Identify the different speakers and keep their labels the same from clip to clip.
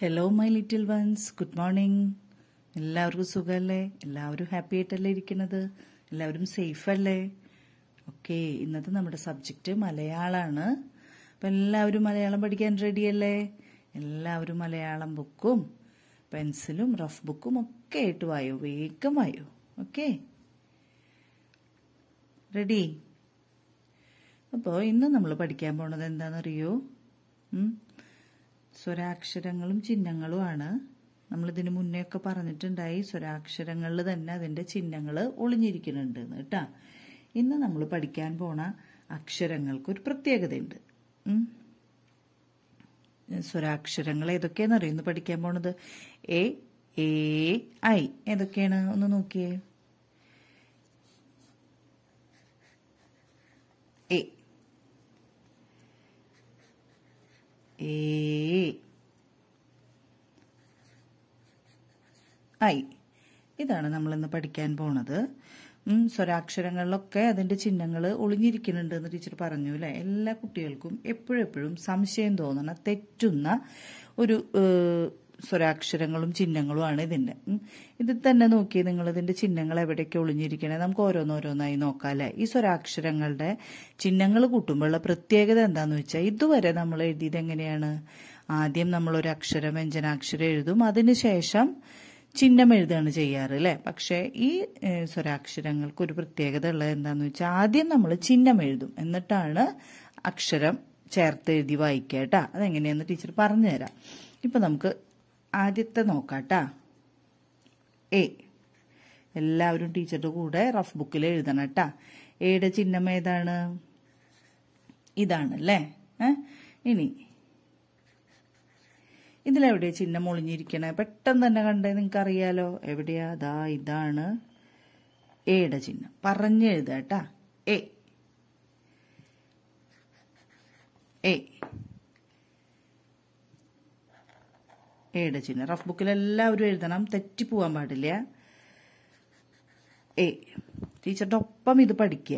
Speaker 1: Hello my little ones good morning എല്ലാവർക്കും സുഖമല്ലേ എല്ലാവരും ഹാപ്പി ആയിട്ടല്ലേ ഇരിക്കുന്നത് എല്ലാവരും സേഫ് അല്ലേ ഓക്കെ ഇന്നത്തെ നമ്മുടെ സബ്ജക്റ്റ് മലയാളമാണ് അപ്പം എല്ലാവരും മലയാളം പഠിക്കാൻ റെഡിയല്ലേ എല്ലാവരും മലയാളം ബുക്കും പെൻസിലും റഫ് ബുക്കും ഒക്കെ ആയിട്ട് വായോ വേഗം വായോ ഓക്കെ റെഡി അപ്പോൾ ഇന്ന് നമ്മൾ പഠിക്കാൻ പോണത് എന്താണെന്നറിയോ ഉം? സ്വരാക്ഷരങ്ങളും ചിഹ്നങ്ങളുമാണ് നമ്മൾ ഇതിന് മുന്നേ ഒക്കെ പറഞ്ഞിട്ടുണ്ടായി സ്വരാക്ഷരങ്ങളിൽ തന്നെ അതിന്റെ ചിഹ്നങ്ങൾ ഒളിഞ്ഞിരിക്കുന്നുണ്ട് കേട്ടാ ഇന്ന് നമ്മൾ പഠിക്കാൻ പോണ അക്ഷരങ്ങൾക്ക് ഒരു പ്രത്യേകതയുണ്ട് ഉം. സ്വരാക്ഷരങ്ങൾ ഏതൊക്കെയാണെന്ന് അറിയുന്നു പഠിക്കാൻ പോണത് എ എ ഐ ഏതൊക്കെയാണ് ഒന്ന് നോക്കിയേ എ എ ഐ ഇതാണ് നമ്മൾ ഇന്ന് പഠിക്കാൻ പോണത് ഉം, സ്വരാക്ഷരങ്ങളിലൊക്കെ അതിന്റെ ചിഹ്നങ്ങൾ ഒളിഞ്ഞിരിക്കുന്നുണ്ട് എന്ന് ടീച്ചർ പറഞ്ഞു അല്ലെ എല്ലാ കുട്ടികൾക്കും എപ്പോഴെപ്പോഴും സംശയം തോന്നണ തെറ്റുന്ന ഒരു ഏഹ്, സ്വരാക്ഷരങ്ങളും ചിഹ്നങ്ങളുമാണ് ഇതിന്റെ ഉം. ഇതിൽ തന്നെ നോക്കി നിങ്ങൾ ഇതിന്റെ ചിഹ്നങ്ങൾ എവിടേക്ക് ഒളിഞ്ഞിരിക്കണേ നമുക്ക് ഓരോന്നോരോന്നായി നോക്കാം അല്ലെ ഈ സ്വരാക്ഷരങ്ങളുടെ ചിഹ്നങ്ങൾ കൂട്ടുമ്പോഴുള്ള പ്രത്യേകത എന്താന്ന് വെച്ചാൽ ഇതുവരെ നമ്മൾ എഴുതിയത് എങ്ങനെയാണ് ആദ്യം നമ്മൾ ഒരു അക്ഷരം വ്യഞ്ജനാക്ഷരം എഴുതും അതിനുശേഷം ചിഹ്നം എഴുതുകയാണ് ചെയ്യാറ് അല്ലെ പക്ഷെ ഈ ഏഹ്, സ്വരാക്ഷരങ്ങൾക്ക് ഒരു പ്രത്യേകത ഉള്ളത് എന്താന്ന് വെച്ചാൽ ആദ്യം നമ്മൾ ചിഹ്നം എഴുതും എന്നിട്ടാണ് അക്ഷരം ചേർത്ത് എഴുതി വായിക്കുക കേട്ടാ അതെങ്ങനെയാന്ന് ടീച്ചർ പറഞ്ഞുതരാം ഇപ്പൊ നമുക്ക് ആദ്യത്തെ നോക്കാട്ടാ എ എല്ലാവരും ടീച്ചറുടെ കൂടെ റഫ് ബുക്കിൽ എഴുതണം കേട്ടാ എയുടെ ചിഹ്നം ഏതാണ് ഇതാണ് അല്ലേ ഏ? ഇനി ഇതിലെവിടെയാ ചിഹ്നം ഒളിഞ്ഞിരിക്കണേ പെട്ടെന്ന് തന്നെ കണ്ടേ നിങ്ങൾക്ക് അറിയാലോ എവിടെയാ ദാ ഇതാണ് എയുടെ ചിഹ്നം പറഞ്ഞു എഴുതുക കേട്ടാ എ എ എയുടെ ചിഹ്നം റഫ് ബുക്കിൽ എല്ലാവരും എഴുതണം തെറ്റിപ്പോവാൻ പാടില്ല എ ടീച്ചറുടെ ഒപ്പം ഇത് പഠിക്കുക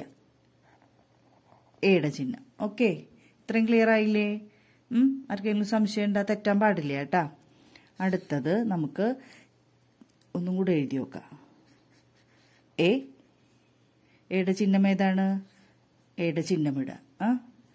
Speaker 1: എയുടെ ചിഹ്നം ഓക്കെ ഇത്രയും ക്ലിയർ ആയില്ലേ ഉം ആർക്കെങ്കിലും സംശയം ഉണ്ടാ തെറ്റാൻ പാടില്ല കേട്ടാ അടുത്തത് നമുക്ക് ഒന്നും കൂടെ എഴുതി നോക്കാം എ എയുടെ ചിഹ്നം ഏതാണ് എയുടെ ചിഹ്നം ഇടുക ആ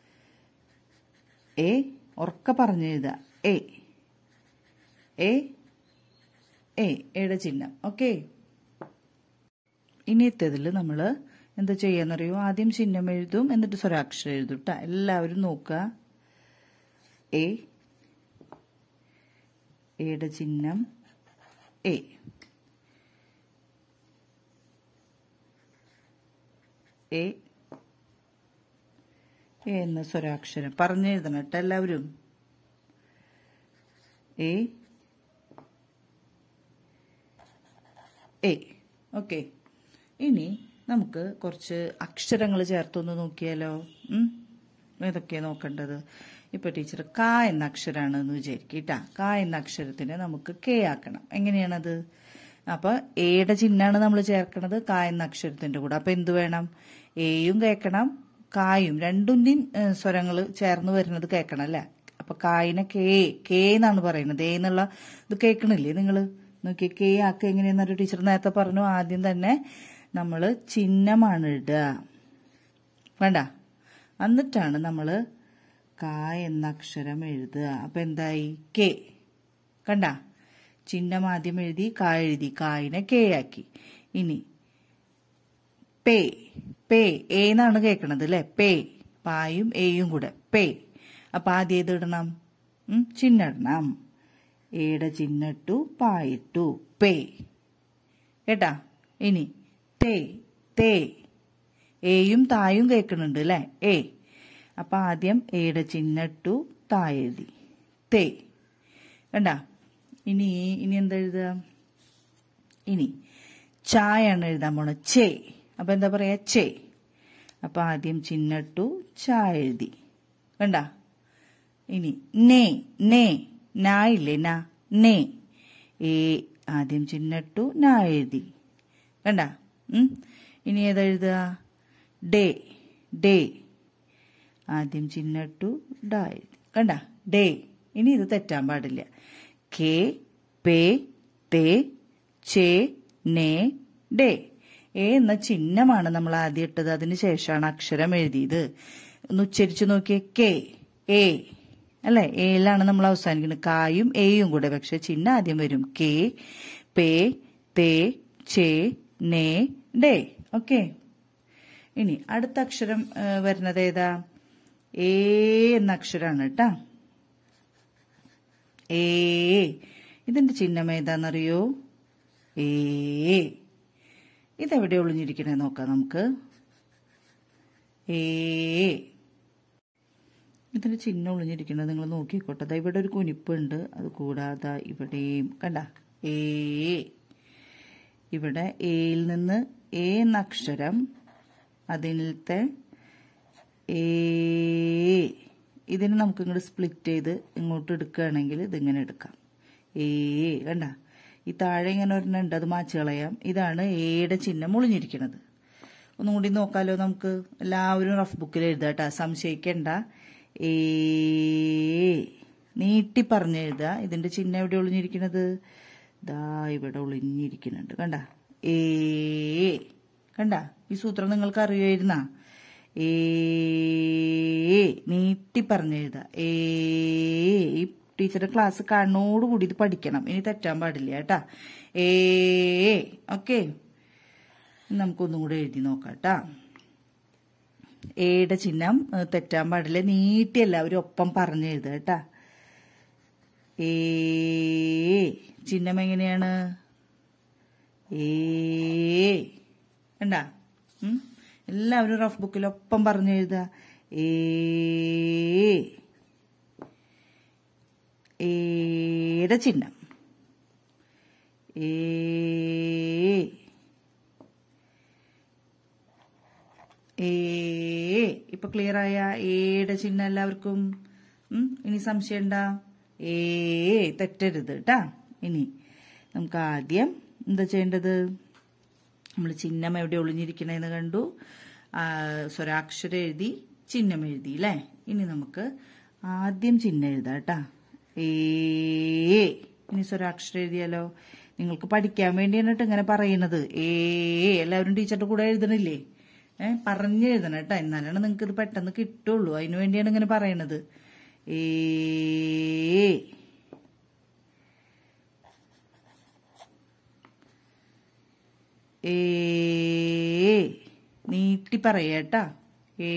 Speaker 1: എ ഉറക്ക പറഞ്ഞു എഴുതുക എ എ എ എയുടെ ചിഹ്നം ഓക്കെ ഇനിയത്തേതിൽ നമ്മൾ എന്താ ചെയ്യാന്നറിയോ ആദ്യം ചിഹ്നം എഴുതും എന്നിട്ട് സ്വരാക്ഷരം എഴുതും ട്ടാ എല്ലാവരും നോക്കുക എ എയുടെ ചിഹ്നം എ എ എ എന്ന സ്വരാക്ഷരം പറഞ്ഞെഴുതണം കേട്ടോ എല്ലാവരും എ എ ഓക്കെ ഇനി നമുക്ക് കുറച്ച് അക്ഷരങ്ങൾ ചേർത്തൊന്ന് നോക്കിയാലോ ഉം? ഏതൊക്കെയാ നോക്കേണ്ടത് ഇപ്പൊ ടീച്ചർ ക എന്ന അക്ഷരാണ് എന്ന് വിചാരിക്കട്ടാ ക എന്ന അക്ഷരത്തിനെ നമുക്ക് കെ ആക്കണം എങ്ങനെയാണത് അപ്പൊ എയുടെ ചിഹ്നമാണ് നമ്മൾ ചേർക്കണത് ക എന്ന അക്ഷരത്തിന്റെ കൂടെ അപ്പൊ എന്ത് വേണം എയും കേൾക്കണം കായും രണ്ടിന്റെയും സ്വരങ്ങൾ ചേർന്ന് വരുന്നത് കേൾക്കണം അല്ലെ അപ്പൊ കായിനെ കേ കേ എന്നാണ് പറയുന്നത് ഏ എന്നുള്ള ഇത് കേൾക്കണില്ലേ നിങ്ങള് നോക്കി കേ ആക്ക എങ്ങനെയെന്നൊരു ടീച്ചർ നേരത്തെ പറഞ്ഞു ആദ്യം തന്നെ നമ്മൾ ചിഹ്നമാണ് ഇടുക വേണ്ട എന്നിട്ടാണ് നമ്മൾ ക എന്ന അക്ഷരം എഴുതുക അപ്പൊ എന്തായി കെ കണ്ട ചിഹ്നം ആദ്യം എഴുതി കാ എഴുതി കായിനെ കെ ആക്കി ഇനി പേ പേ ഏന്നാണ് കേൾക്കണത് അല്ലെ പേ പായും ഏയും കൂടെ പേ അപ്പൊ ആദ്യം ഏത് ഇടണം ഉം, ചിഹ്നം ഇടണം ഏടെ ചിഹ്നിട്ടു പായിട്ടു പേ കേട്ടാ ഇനി തേ തേ ഏയും തായും കേൾക്കുന്നുണ്ട് അല്ലെ ഏ അപ്പൊ ആദ്യം ഏടെ ചിഹ്നിട്ടു താ എഴുതി തേ കണ്ട ഇനി ഇനി എന്താ എഴുതുക ഇനി ചായാണ് എഴുതാൻ പോണ ചേ അപ്പൊ എന്താ പറയാ ചേ അപ്പൊ ആദ്യം ചിഹ്നിട്ടു ചാ എഴുതി കണ്ട ഇനി നേ നേ നാ ഇല്ലേ നാ നേ ഏ ആദ്യം ചിഹ്നിട്ടു നാ എഴുതി കണ്ട ഉം? ഇനി ഏതാ എഴുതുക ഡേ ഡേ ആദ്യം ചിഹ്നിട്ടു ഡാ എഴുതി കണ്ട ഡേ ഇനി ഇത് തെറ്റാൻ പാടില്ല കെ പേ തേ ചേ നേ ഡേ എ എന്ന ചിഹ്നമാണ് നമ്മൾ ആദ്യം ഇട്ടത് അതിന് ശേഷമാണ് അക്ഷരം എഴുതിയത് ഒന്ന് ഉച്ചരിച്ചു നോക്കിയേ കെ എ അല്ലെ എയിലാണ് നമ്മൾ അവസാനിക്കുന്നത് കായും എയും കൂടെ പക്ഷെ ചിഹ്നം ആദ്യം വരും കെ പേ തേ ചേ നേ ഡേ ഓക്കെ ഇനി അടുത്ത അക്ഷരം ഏ, വരുന്നത് ഏതാ എ എന്ന അക്ഷരമാണ് കേട്ടാ ഏ ഇതിന്റെ ചിഹ്നം ഏതാണെന്നറിയോ ഏ ഇതെവിടെ ഒളിഞ്ഞിരിക്കണേ നോക്കാം നമുക്ക് ഏ ഇതിന്റെ ചിഹ്നം ഒളിഞ്ഞിരിക്കുന്നത് നിങ്ങൾ നോക്കിക്കോട്ടെ ദാ ഇവിടെ ഒരു കുനിപ്പുണ്ട് അത് കൂടാതെ ഇവിടെയും കണ്ട ഏ ഇവിടെ എയിൽ നിന്ന് എ എന്ന അക്ഷരം അതിലത്തെ ഏ ഇതിനെ നമുക്ക് ഇങ്ങോട്ട് സ്പ്ലിറ്റ് ചെയ്ത് ഇങ്ങോട്ട് എടുക്കുകയാണെങ്കിൽ ഇതിങ്ങനെ എടുക്കാം ഏ കണ്ട ഈ താഴെ ഇങ്ങനെ ഒരെണ്ണുണ്ട് അത് മാച്ച് കളയാം ഇതാണ് എയുടെ ചിഹ്നം ഒളിഞ്ഞിരിക്കുന്നത് ഒന്നും കൂടി നോക്കാലോ നമുക്ക് എല്ലാവരും റഫ് ബുക്കിൽ എഴുതാം കേട്ടോ സംശയിക്കണ്ട ഏ നീട്ടി പറഞ്ഞെഴുതുക ഇതിന്റെ ചിഹ്നം എവിടെ ഒളിഞ്ഞിരിക്കുന്നത് ദാ ഇവിടെ ഒളിഞ്ഞിരിക്കുന്നുണ്ട് കണ്ട ഏ കണ്ട ഈ സൂത്രം നിങ്ങൾക്ക് അറിയുമായിരുന്ന ഏ നീട്ടി പറഞ്ഞെഴുതുക ഏ ഈ ടീച്ചറുടെ ക്ലാസ് കാണോടുകൂടി ഇത് പഠിക്കണം ഇനി തെറ്റാൻ പാടില്ല കേട്ടാ ഏ ഓക്കെ നമുക്കൊന്നും കൂടെ എഴുതി നോക്കാം കേട്ടാ എയുടെ ചിഹ്നം ഏ, തെറ്റാൻ പാടില്ല നീട്ടി എല്ലാവരും ഒപ്പം പറഞ്ഞു എഴുതുക കേട്ടാ ഏ ചിഹ്നം എങ്ങനെയാണ് ഏ കണ്ടാ ഉം? എല്ലാവരും റഫ് ബുക്കിൽ ഒപ്പം പറഞ്ഞു എഴുതുക ഏ ഏയുടെ ചിഹ്നം ഏ ഏ ഇപ്പൊ ക്ലിയർ ആയ ഏയുടെ ചിഹ്നം എല്ലാവർക്കും ഉം, ഇനി സംശയണ്ട ഏ തെറ്റരുത് കേട്ടാ ഇനി നമുക്ക് ആദ്യം എന്താ ചെയ്യേണ്ടത് നമ്മൾ ചിഹ്നം എവിടെ ഒളിഞ്ഞിരിക്കണേന്ന് കണ്ടു ആ, സ്വരാക്ഷരം എഴുതി ചിഹ്നം എഴുതി അല്ലേ ഇനി നമുക്ക് ആദ്യം ചിഹ്നം എഴുതാം കേട്ടാ ഏ ഇനി സ്വരാക്ഷരം എഴുതിയാലോ നിങ്ങൾക്ക് പഠിക്കാൻ വേണ്ടിയാണ് കേട്ടോ ഇങ്ങനെ പറയുന്നത് ഏ എല്ലാവരും ടീച്ചറുടെ കൂടെ എഴുതണില്ലേ ഏ പറഞ്ഞു എഴുതണം കേട്ടോ എന്നാലാണ് നിങ്ങൾക്ക് ഇത് പെട്ടെന്ന് കിട്ടുള്ളൂ അതിനു വേണ്ടിയാണ് ഇങ്ങനെ പറയണത് ഏ ഏ നീട്ടി പറയട്ടാ ഏ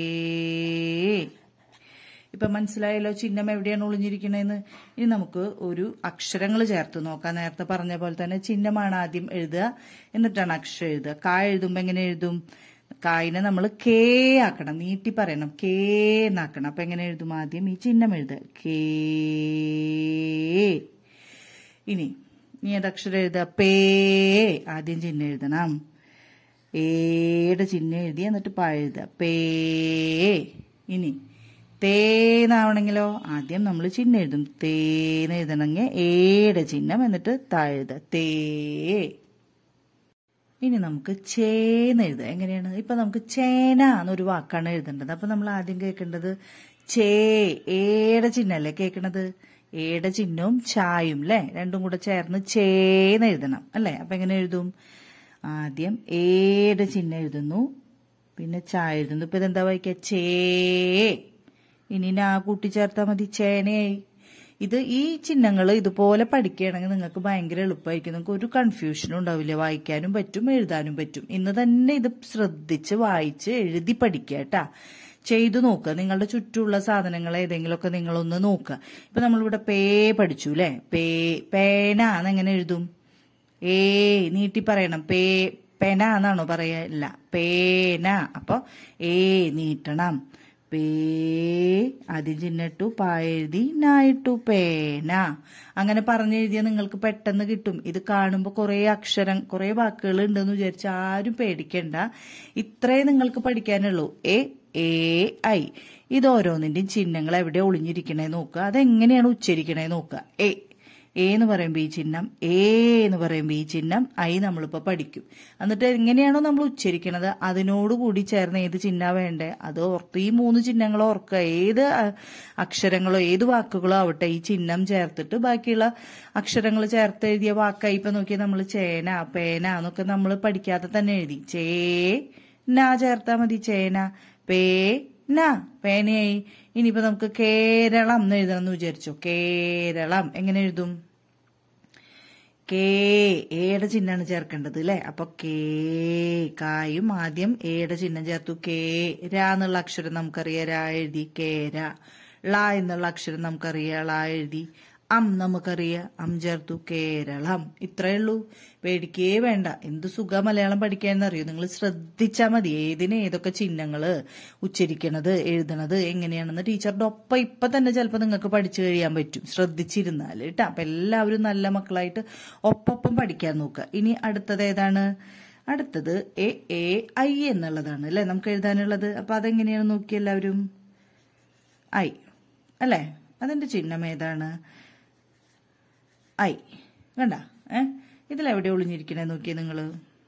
Speaker 1: ഇപ്പൊ മനസ്സിലായല്ലോ ചിഹ്നം എവിടെയാണ് ഒളിഞ്ഞിരിക്കണേന്ന് ഇനി നമുക്ക് ഒരു അക്ഷരങ്ങൾ ചേർത്ത് നോക്കാം നേരത്തെ പറഞ്ഞ പോലെ തന്നെ ചിഹ്നമാണ് ആദ്യം എഴുതുക എന്നിട്ടാണ് അക്ഷരം എഴുതുക കാ എഴുതുമ്പോ എങ്ങനെ എഴുതും കായിനെ നമ്മൾ കേ ആക്കണം നീട്ടി പറയണം കേ എന്നാക്കണം അപ്പൊ എങ്ങനെ എഴുതും ആദ്യം ഈ ചിഹ്നം എഴുതുക കേ ഇനി നീ ഏതക്ഷരം എഴുതുക പേ ആദ്യം ചിഹ്നം എഴുതണം ഏയുടെ ചിഹ്നം എഴുതി എന്നിട്ട് പ എഴുതുക പേ ഇനി തേന്നാവണെങ്കിലോ ആദ്യം നമ്മൾ ചിഹ്നം എഴുതും തേന്ന് എഴുതണമെങ്കിൽ ഏയുടെ ചിഹ്നം എന്നിട്ട് താഴെ എഴുതുക തേ ഇനി നമുക്ക് ചേന്ന് എഴുതുക എങ്ങനെയാണ് ഇപ്പൊ നമുക്ക് ചേന എന്നൊരു വാക്കാണ് എഴുതേണ്ടത് അപ്പൊ നമ്മൾ ആദ്യം കേൾക്കേണ്ടത് ചേ ഏടെ ചിഹ്നല്ലേ കേൾക്കണത് ഏടെ ചിഹ്നവും ചായും അല്ലെ രണ്ടും കൂടെ ചേർന്ന് ചേന്ന് എഴുതണം അല്ലെ അപ്പൊ എങ്ങനെ എഴുതും ആദ്യം ഏടെ ചിഹ്നം എഴുതുന്നു പിന്നെ ചായ എഴുതുന്നു ഇപ്പൊ ഇതെന്താ വായിക്കുക ചേ ഇനി നാ കൂട്ടിച്ചേർത്താൽ മതി ചേനയായി ഇത് ഈ ചിഹ്നങ്ങൾ ഇതുപോലെ പഠിക്കുകയാണെങ്കിൽ നിങ്ങൾക്ക് ഭയങ്കര എളുപ്പമായിരിക്കും നിങ്ങൾക്ക് ഒരു കൺഫ്യൂഷനും ഉണ്ടാവില്ല വായിക്കാനും പറ്റും എഴുതാനും പറ്റും ഇന്ന് തന്നെ ഇത് ശ്രദ്ധിച്ച് വായിച്ച് എഴുതി പഠിക്കുക കേട്ടാ ചെയ്തു നോക്കുക നിങ്ങളുടെ ചുറ്റുമുള്ള സാധനങ്ങൾ ഏതെങ്കിലുമൊക്കെ നിങ്ങളൊന്ന് നോക്കുക ഇപ്പൊ നമ്മളിവിടെ പേ പഠിച്ചു അല്ലെ പേ പേന എന്നെങ്ങനെ എഴുതും ഏ നീട്ടി പറയണം പേ പെന എന്നാണോ പറയല്ല പേന അപ്പൊ ഏ നീട്ടണം പേ ആദ്യം ചിഹ്നിട്ടു പാ എഴുതി നായിട്ടു പേന അങ്ങനെ പറഞ്ഞെഴുതിയാൽ നിങ്ങൾക്ക് പെട്ടെന്ന് കിട്ടും ഇത് കാണുമ്പോൾ കുറെ അക്ഷരം കുറെ വാക്കുകൾ ഉണ്ടെന്ന് വിചാരിച്ച് ആരും പേടിക്കണ്ട ഇത്രേ നിങ്ങൾക്ക് പഠിക്കാനുള്ളൂ എ എ ഐ ഇത് ഓരോന്നിന്റെയും ചിഹ്നങ്ങൾ എവിടെ ഒളിഞ്ഞിരിക്കണേ നോക്കുക അതെങ്ങനെയാണ് ഉച്ചരിക്കണേ നോക്കുക എ എ എന്ന് പറയുമ്പോൾ ഈ ചിഹ്നം എ എന്ന് പറയുമ്പോൾ ഈ ചിഹ്നം ഐ നമ്മളിപ്പോൾ പഠിക്കും എന്നിട്ട് എങ്ങനെയാണോ നമ്മൾ ഉച്ചരിക്കണത് അതിനോട് കൂടി ചേർന്ന് ഏത് ചിഹ്ന വേണ്ടേ അത് ഓർത്ത് ഈ മൂന്ന് ചിഹ്നങ്ങൾ ഓർക്കുക ഏത് അ- അക്ഷരങ്ങളോ ഏത് വാക്കുകളോ ആവട്ടെ ഈ ചിഹ്നം ചേർത്തിട്ട് ബാക്കിയുള്ള അക്ഷരങ്ങൾ ചേർത്ത് എഴുതിയ വാക്കായി ഇപ്പൊ നോക്കിയാൽ നമ്മൾ ചേന പേന എന്നൊക്കെ നമ്മൾ പഠിക്കാതെ തന്നെ എഴുതി ചേ ന ചേർത്താ മതി ചേന പേ ന പേനയായി ഇനിയിപ്പോ നമുക്ക് കേരളം എന്ന് എഴുതണം എന്ന് വിചാരിച്ചു കേരളം എങ്ങനെ എഴുതും കേ ഏയുടെ ചിഹ്നമാണ് ചേർക്കേണ്ടത് അല്ലെ അപ്പൊ കേ കായും ആദ്യം ഏയുടെ ചിഹ്നം ചേർത്തു കേ രാ എന്നുള്ള അക്ഷരം നമുക്കറിയാം രാ എഴുതി കേര ള എന്നുള്ള അക്ഷരം നമുക്കറിയാം ള എഴുതി അം നമുക്കറിയാം അം ചേർത്തു കേരളം ഇത്രയേ ഉള്ളൂ പേടിക്കേ വേണ്ട എന്ത് സുഖ മലയാളം പഠിക്കാന്നറിയോ നിങ്ങൾ ശ്രദ്ധിച്ചാൽ മതി ഏതിന് ഏതൊക്കെ ചിഹ്നങ്ങള് ഉച്ചരിക്കണത് എഴുതണത് എങ്ങനെയാണെന്ന് ടീച്ചറുടെ ഒപ്പം ഇപ്പൊ തന്നെ ചിലപ്പോൾ നിങ്ങൾക്ക് പഠിച്ചു കഴിയാൻ പറ്റും ശ്രദ്ധിച്ചിരുന്നാൽ കേട്ടോ അപ്പൊ എല്ലാവരും നല്ല മക്കളായിട്ട് ഒപ്പം പഠിക്കാൻ നോക്കുക ഇനി അടുത്തത് ഏതാണ് അടുത്തത് എ എ ഐ എന്നുള്ളതാണ് അല്ലെ നമുക്ക് എഴുതാനുള്ളത് അപ്പൊ അതെങ്ങനെയാണ് നോക്കി എല്ലാവരും ഐ അല്ലേ അതിന്റെ ചിഹ്നം ഏതാണ് ഐ കണ്ട ഏ ഇതിലെവിടെ ഒളിഞ്ഞിരിക്കണേ നോക്കിയേ നിങ്ങള്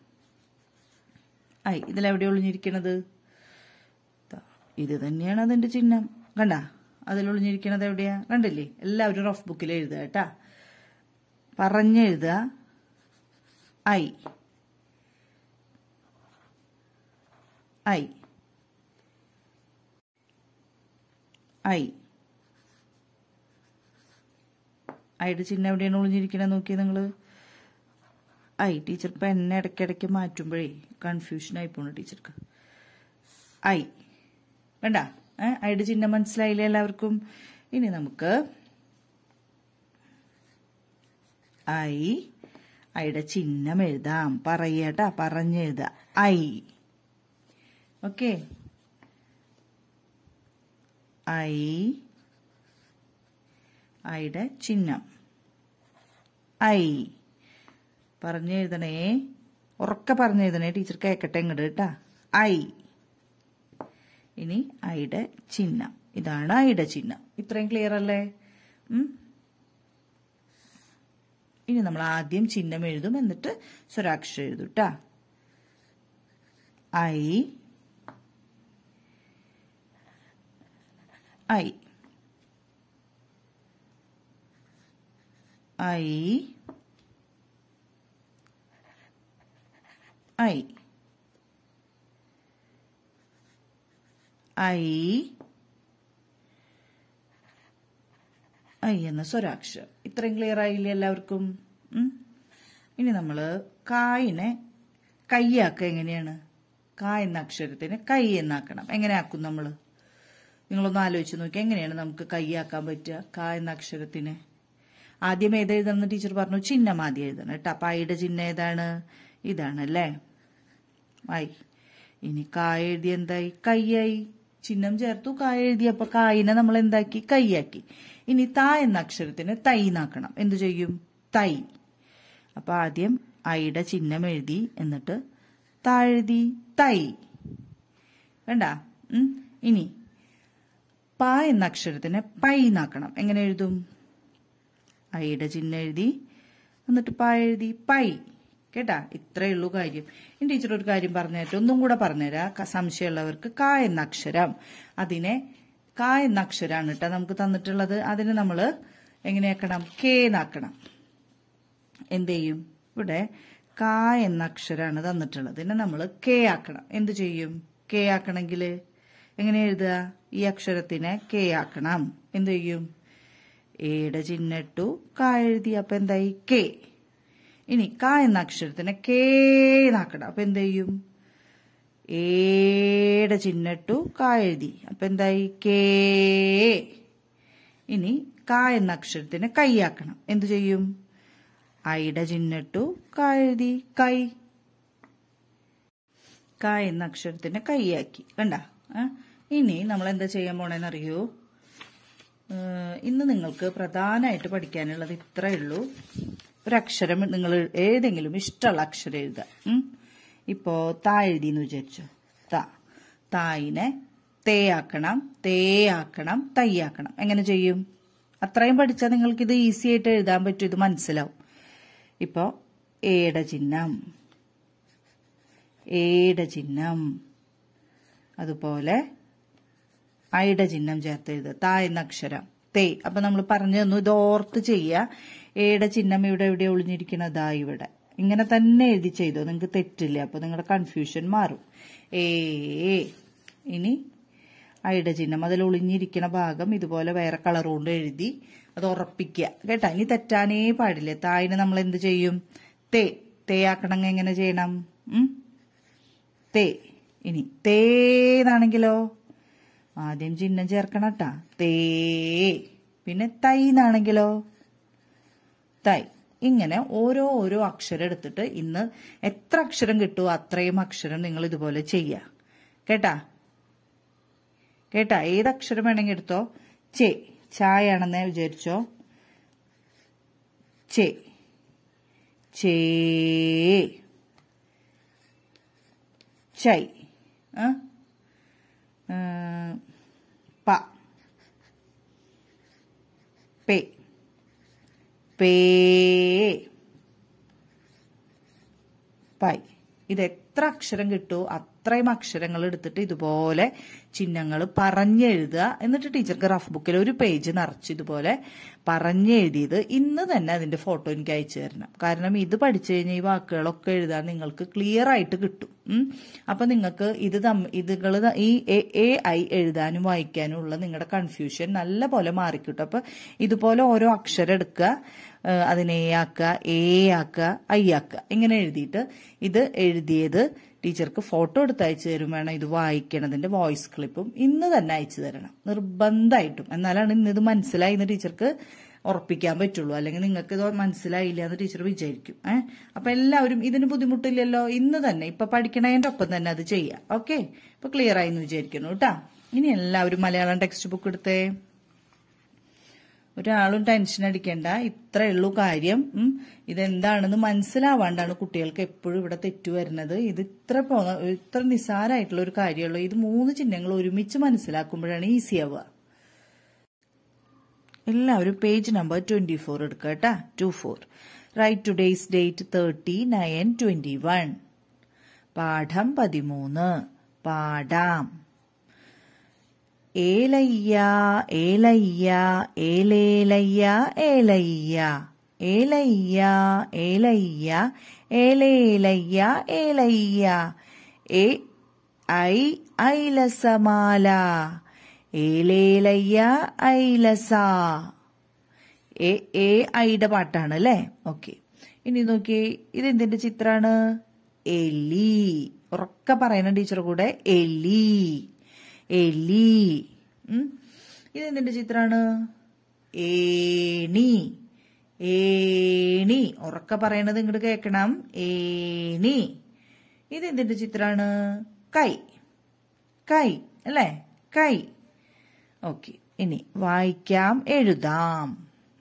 Speaker 1: ഐ ഇതിലെവിടെ ഒളിഞ്ഞിരിക്കണത് ദാ, ഇത് തന്നെയാണ് അതിന്റെ ചിഹ്നം കണ്ട അതിൽ ഒളിഞ്ഞിരിക്കണത് എവിടെയാ കണ്ടില്ലേ എല്ലാവരും റഫ് ബുക്കിൽ എഴുതുക കേട്ടാ പറഞ്ഞെഴുതുക ഐ ഐ ഐ ഐയുടെ ചിഹ്നം എവിടെയാണ് ഒളിഞ്ഞിരിക്കണത് നോക്കിയേ നിങ്ങള് ഐ ടീച്ചർ പെണ്ണ് ഇടയ്ക്കിടയ്ക്ക് മാറ്റുമ്പോഴേ കൺഫ്യൂഷൻ ആയി പോണു ടീച്ചർക്ക് ഐ വേണ്ട ഏ ഐയുടെ ചിഹ്നം മനസ്സിലായില്ലേ എല്ലാവർക്കും ഇനി നമുക്ക് ഐ ഐയുടെ ചിഹ്നം എഴുതാം പറയട്ടാ പറഞ്ഞെഴുത ഐ ഓക്കെ ഐ ഐയുടെ ചിഹ്നം ഐ പറഞ്ഞെഴുതണേ ഉറക്കെ പറഞ്ഞെഴുതണേ ടീച്ചർ കേക്കട്ടെ ഇങ്ങോട്ട് കേട്ടാ ഐ ഇനി ഐയുടെ ചിഹ്നം ഇതാണ് ഐയുടെ ചിഹ്നം ഇത്രയും ക്ലിയർ അല്ലേ ഉം? ഇനി നമ്മൾ ആദ്യം ചിഹ്നം എഴുതും എന്നിട്ട് സ്വരാക്ഷരം എഴുതും ട്ടാ ഐ ഐ ഐ ഐ ഐ ഐ എന്ന സ്വരാക്ഷരം ഇത്രയും ക്ലിയർ ആയില്ലേ എല്ലാവർക്കും ഉം? ഇനി നമ്മൾ കായിനെ കയ്യാക്കുക എങ്ങനെയാണ് കാ എന്ന അക്ഷരത്തിന് കൈ എന്നാക്കണം എങ്ങനെ ആക്കും നമ്മൾ നിങ്ങളൊന്ന് ആലോചിച്ച് നോക്കി എങ്ങനെയാണ് നമുക്ക് കൈയാക്കാൻ പറ്റുക കാ എന്ന അക്ഷരത്തിന് ആദ്യം ഏത് എഴുതണം ടീച്ചർ പറഞ്ഞു ചിഹ്നം ആദ്യം എഴുതണം കേട്ടോ അപ്പൊ ഐയുടെ ചിഹ്നം ഏതാണ് ഇതാണ് അല്ലേ ഐ ഇനി കായ എഴുതി എന്തായി കയ്യായി ചിഹ്നം ചേർത്തു കായ എഴുതി അപ്പൊ കായിനെ നമ്മൾ എന്താക്കി കൈയാക്കി ഇനി താ എന്ന അക്ഷരത്തിന് തൈ നാക്കണം എന്തു ചെയ്യും തൈ അപ്പൊ ആദ്യം ഐയുടെ ചിഹ്നം എഴുതി എന്നിട്ട് താ എഴുതി തൈ വേണ്ട ഇനി പ എന്ന അക്ഷരത്തിന് പൈ നാക്കണം എങ്ങനെ എഴുതും ഐയുടെ ചിഹ്നം എഴുതി എന്നിട്ട് പ എഴുതി പൈ കേട്ടാ ഇത്രയേ ഉള്ളൂ കാര്യം ഇനി ടീച്ചർ ഒരു കാര്യം പറഞ്ഞുതരാം ഒന്നും കൂടെ പറഞ്ഞുതരാം ക- സംശയമുള്ളവർക്ക് ക എന്ന അക്ഷരം അതിനെ ക എന്ന അക്ഷരമാണ് കേട്ടോ നമുക്ക് തന്നിട്ടുള്ളത് അതിനെ നമ്മൾ എങ്ങനെയാക്കണം കെ എന്നാക്കണം എന്ത് ചെയ്യും ഇവിടെ ക എന്ന അക്ഷരമാണ് തന്നിട്ടുള്ളത് ഇതിനെ നമ്മൾ കെ ആക്കണം എന്ത് ചെയ്യും കെ ആക്കണമെങ്കിൽ എങ്ങനെ എഴുതുക ഈ അക്ഷരത്തിനെ കെ ആക്കണം എന്ത് ചെയ്യും എയുടെ ചിഹ്നിട്ടു ക എഴുതി അപ്പൊ എന്തായി കെ ഇനി ക എന്ന അക്ഷരത്തിനെ കേ എന്നാക്കണം അപ്പൊ എന്ത് ചെയ്യും ഏയുടെ ചിഹ്നിട്ടു ക എഴുതി അപ്പൊ എന്തായി കേ ഇനി ക എന്ന അക്ഷരത്തിന് കൈയാക്കണം എന്തു ചെയ്യും ഐയുടെ ചിഹ്നിട്ടു ക എഴുതി കൈ ക എന്ന അക്ഷരത്തിന് കൈയാക്കി കണ്ട ഇനി നമ്മൾ എന്താ ചെയ്യാൻ പോണേന്നറിയോ ഏഹ് ഇന്ന് നിങ്ങൾക്ക് പ്രധാനമായിട്ട് പഠിക്കാനുള്ളത് ഇത്രയേ ഉള്ളൂ ഒരക്ഷരം നിങ്ങൾ ഏതെങ്കിലും ഇഷ്ടമുള്ള അക്ഷരം എഴുതുക ഉം. ഇപ്പോ താ എഴുതിന്ന് വിചാരിച്ചു താ തായിനെ തേ ആക്കണം തേ ആക്കണം തൈ ആക്കണം എങ്ങനെ ചെയ്യും അത്രയും പഠിച്ചാൽ നിങ്ങൾക്ക് ഇത് ഈസി ആയിട്ട് എഴുതാൻ പറ്റും ഇത് മനസ്സിലാവും ഇപ്പോ ഏടെ ചിഹ്നം ഏടെ ചിഹ്നം അതുപോലെ ഐയുടെ ചിഹ്നം ചേർത്ത് എഴുതുക താ എന്ന അക്ഷരം തേ അപ്പൊ നമ്മൾ പറഞ്ഞു തന്നു ഇത് ഓർത്ത് ചെയ്യുക ഏടെ ചിഹ്നം ഇവിടെ എവിടെ ഒളിഞ്ഞിരിക്കണതാ ഇവിടെ ഇങ്ങനെ തന്നെ എഴുതി ചെയ്തോ നിങ്ങൾക്ക് തെറ്റില്ല അപ്പൊ നിങ്ങളുടെ കൺഫ്യൂഷൻ മാറും ഏ ഇനി ഐയുടെ ചിഹ്നം അതിൽ ഒളിഞ്ഞിരിക്കണ ഭാഗം ഇതുപോലെ വേറെ കളർ കൊണ്ട് എഴുതി അത് ഉറപ്പിക്കുക കേട്ടാ ഇനി തെറ്റാനേ പാടില്ല തായിന് നമ്മൾ എന്ത് ചെയ്യും തേ തേ ആക്കണമെങ്കിൽ എങ്ങനെ ചെയ്യണം ഉം തേ ഇനി തേന്നാണെങ്കിലോ ആദ്യം ചിഹ്നം ചേർക്കണം ട്ടാ തേ പിന്നെ തൈ എന്നാണെങ്കിലോ തൈ ഇങ്ങനെ ഓരോ ഓരോ അക്ഷരം എടുത്തിട്ട് ഇന്ന് എത്ര അക്ഷരം കിട്ടുമോ അത്രയും അക്ഷരം നിങ്ങൾ ഇതുപോലെ ചെയ്യുക കേട്ടാ കേട്ടാ ഏത് അക്ഷരം വേണമെങ്കിൽ എടുത്തോ ചേ ചായാണെന്ന് വിചാരിച്ചോ ചേ ചേ ചൈ ആ? ആ, പ പേ പേ പൈ ഇത് എത്ര അക്ഷരം കിട്ടുമോ അത്രയും അക്ഷരങ്ങൾ എടുത്തിട്ട് ഇതുപോലെ ചിഹ്നങ്ങൾ പറഞ്ഞെഴുതുക എന്നിട്ട് ടീച്ചർക്ക് റഫ് ബുക്കിൽ ഒരു പേജ് നിറച്ച് ഇതുപോലെ പറഞ്ഞെഴുതിയത് ഇന്ന് തന്നെ അതിന്റെ ഫോട്ടോ എനിക്ക് അയച്ചു തരണം കാരണം ഇത് പഠിച്ചു കഴിഞ്ഞാൽ ഈ വാക്കുകളൊക്കെ എഴുതാൻ നിങ്ങൾക്ക് ക്ലിയർ ആയിട്ട് കിട്ടും ഉം. അപ്പൊ നിങ്ങൾക്ക് ഇത് തമ്മ ഇതുകൾ ഈ എ എ ഐ എഴുതാനും വായിക്കാനും ഉള്ള നിങ്ങളുടെ കൺഫ്യൂഷൻ നല്ല പോലെ മാറിക്കിട്ടും അപ്പൊ ഇതുപോലെ ഓരോ അക്ഷരം എടുക്കുക ഏഹ് അതിനെ എ ആക്കുക എ ആക്കുക ഐ ആക്കുക ഇങ്ങനെ എഴുതിയിട്ട് ഇത് എഴുതിയത് ടീച്ചർക്ക് ഫോട്ടോ എടുത്ത് അയച്ചു തരും വേണം ഇത് വായിക്കണതിന്റെ വോയിസ് ക്ലിപ്പും ഇന്ന് തന്നെ അയച്ചു തരണം നിർബന്ധമായിട്ടും എന്നാലാണ് ഇന്ന് ഇത് മനസ്സിലായി എന്ന് ടീച്ചർക്ക് ഉറപ്പിക്കാൻ പറ്റുള്ളൂ അല്ലെങ്കിൽ നിങ്ങൾക്ക് ഇത് മനസ്സിലായില്ല എന്ന് ടീച്ചർ വിചാരിക്കും ഏഹ് അപ്പൊ എല്ലാവരും ഇതിന് ബുദ്ധിമുട്ടില്ലല്ലോ ഇന്ന് തന്നെ ഇപ്പൊ പഠിക്കണതിന്റെ ഒപ്പം തന്നെ അത് ചെയ്യാം ഓക്കെ ഇപ്പൊ ക്ലിയർ ആയി എന്ന് വിചാരിക്കുന്നു കേട്ടാ ഇനി എല്ലാവരും മലയാളം ടെക്സ്റ്റ് ബുക്ക് എടുത്തേ ഒരാളും ടെൻഷൻ അടിക്കേണ്ട ഇത്രേ ഉള്ളൂ കാര്യം ഉം. ഇതെന്താണെന്ന് മനസ്സിലാവാണ്ടാണ് കുട്ടികൾക്ക് എപ്പോഴും ഇവിടെ തെറ്റു വരുന്നത് ഇത് ഇത്ര പോ- ഇത്ര നിസ്സാരമായിട്ടുള്ള ഒരു കാര്യമുള്ളൂ ഇത് മൂന്ന് ചിഹ്നങ്ങൾ ഒരുമിച്ച് മനസ്സിലാക്കുമ്പോഴാണ് ഈസി ആവുക എല്ലാവരും പേജ് നമ്പർ ട്വന്റി ഫോർ എടുക്കുക കേട്ടാ two four write today's date thirty nine twenty one പാഠം പതിമൂന്ന് പാടാം ഏലയ്യ ഏലയ്യ ഏലേലയ്യ ഏലയ്യ ഏലയ്യ ഏലയ്യ ഏലേലയ്യ ഏലയ്യ ഏ ഐ ഐലസമാല ഏലേലയ്യ ഐലസ എ എ ഐയുടെ പാട്ടാണ് അല്ലേ ഓക്കെ ഇനി നോക്കിയേ ഇതെന്തിന്റെ ചിത്രാണ് എലി ഉറക്കെ പറയുന്ന ടീച്ചർ കൂടെ എലി എലി ഉം. ഇതെന്തിന്റെ ചിത്രാണ് ഏണി ഏണി ഉറക്കെ പറയണത് ഇങ്ങോട്ട് കേൾക്കണം ഏണി ഇതെന്തിന്റെ ചിത്രാണ് കൈ കൈ അല്ലേ കൈ ഓക്കെ ഇനി വായിക്കാം എഴുതാം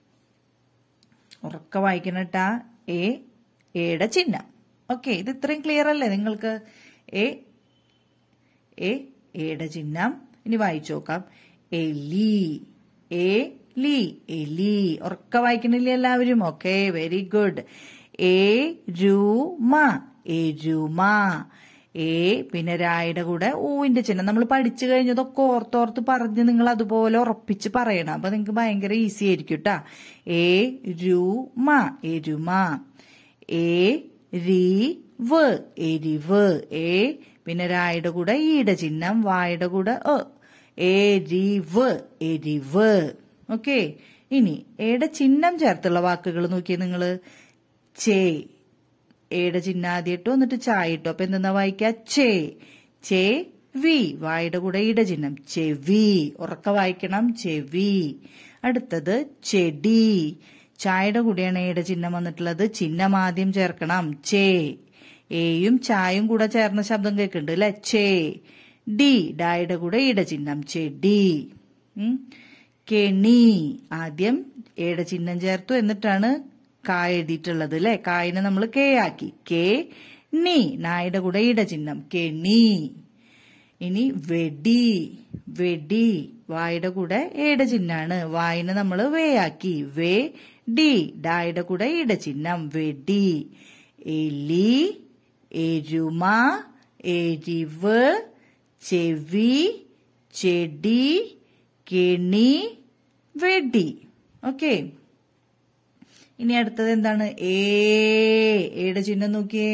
Speaker 1: ഉറക്കെ വായിക്കണട്ടാ എ എയുടെ ചിഹ്നം ഓക്കെ ഇത് ഇത്രയും ക്ലിയർ അല്ലേ നിങ്ങൾക്ക് എ എ എയുടെ ചിഹ്നം ഇനി വായിച്ചു നോക്കാം എലി എ ലി എലി ഉറക്കെ വായിക്കണില്ലേ എല്ലാവരും ഓക്കെ വെരി ഗുഡ് എ രുമ എരുമ എ പിന്നെ രായുടെ കൂടെ ഊവിന്റെ ചിഹ്നം നമ്മൾ പഠിച്ചു കഴിഞ്ഞതൊക്കെ ഓർത്തോർത്ത് പറഞ്ഞ് നിങ്ങൾ അതുപോലെ ഉറപ്പിച്ച് പറയണം അപ്പൊ നിങ്ങൾക്ക് ഭയങ്കര ഈസി ആയിരിക്കും കേട്ടാ എ രുമ എരുമ എ രി വ് എരിവ് എ പിന്നെ രായുടെ കൂടെ ഈയുടെ ചിഹ്നം വായുടെ കൂടെ എ എരിവ് എരിവ് ഓക്കെ ഇനി എയുടെ ചിഹ്നം ചേർത്തുള്ള വാക്കുകൾ നോക്കിയേ നിങ്ങള് ചേ എയുടെ ചിഹ്നം ആദ്യം ഇട്ടു എന്നിട്ട് ചായ ഇട്ടു അപ്പൊ എന്തെന്നാ വായിക്ക ചേ ചേ വി വായുടെ കൂടെ ഇട ചിഹ്നം ചെവി ഉറക്ക വായിക്കണം ചെവി അടുത്തത് ചെടി ചായയുടെ കൂടെയാണ് എയുടെ ചിഹ്നം വന്നിട്ടുള്ളത് ചിഹ്നം ആദ്യം ചേർക്കണം ചേ എയും ചായയും കൂടെ ചേർന്ന ശബ്ദം കേൾക്കുന്നുണ്ട് അല്ലെ ചേ ഡി ഡായുടെ കൂടെ ഇട ചിഹ്നം ചെടി ഉം. കെണി ആദ്യം എയുടെ ചിഹ്നം ചേർത്തു എന്നിട്ടാണ് കാ എഴുതിയിട്ടുള്ളത് അല്ലെ കായിനെ നമ്മൾ കെ ആക്കി കെ നീ നായുടെ കൂടെ ഇട ചിഹ്നം കെണി ഇനി വെടി വെടി വായുടെ കൂടെ ഏടെ ചിഹ്നാണ് വായിനെ നമ്മൾ വേ ആക്കി വേ ഡി ഡായുടെ കൂടെ ഇട ചിഹ്നം വെടി എലി എരുമ എരിവ് ചെവി ചെടി കെണി വെടി ഓക്കെ ഇനി അടുത്തത് എന്താണ് ഏ ഏടെ ചിഹ്നം നോക്കിയേ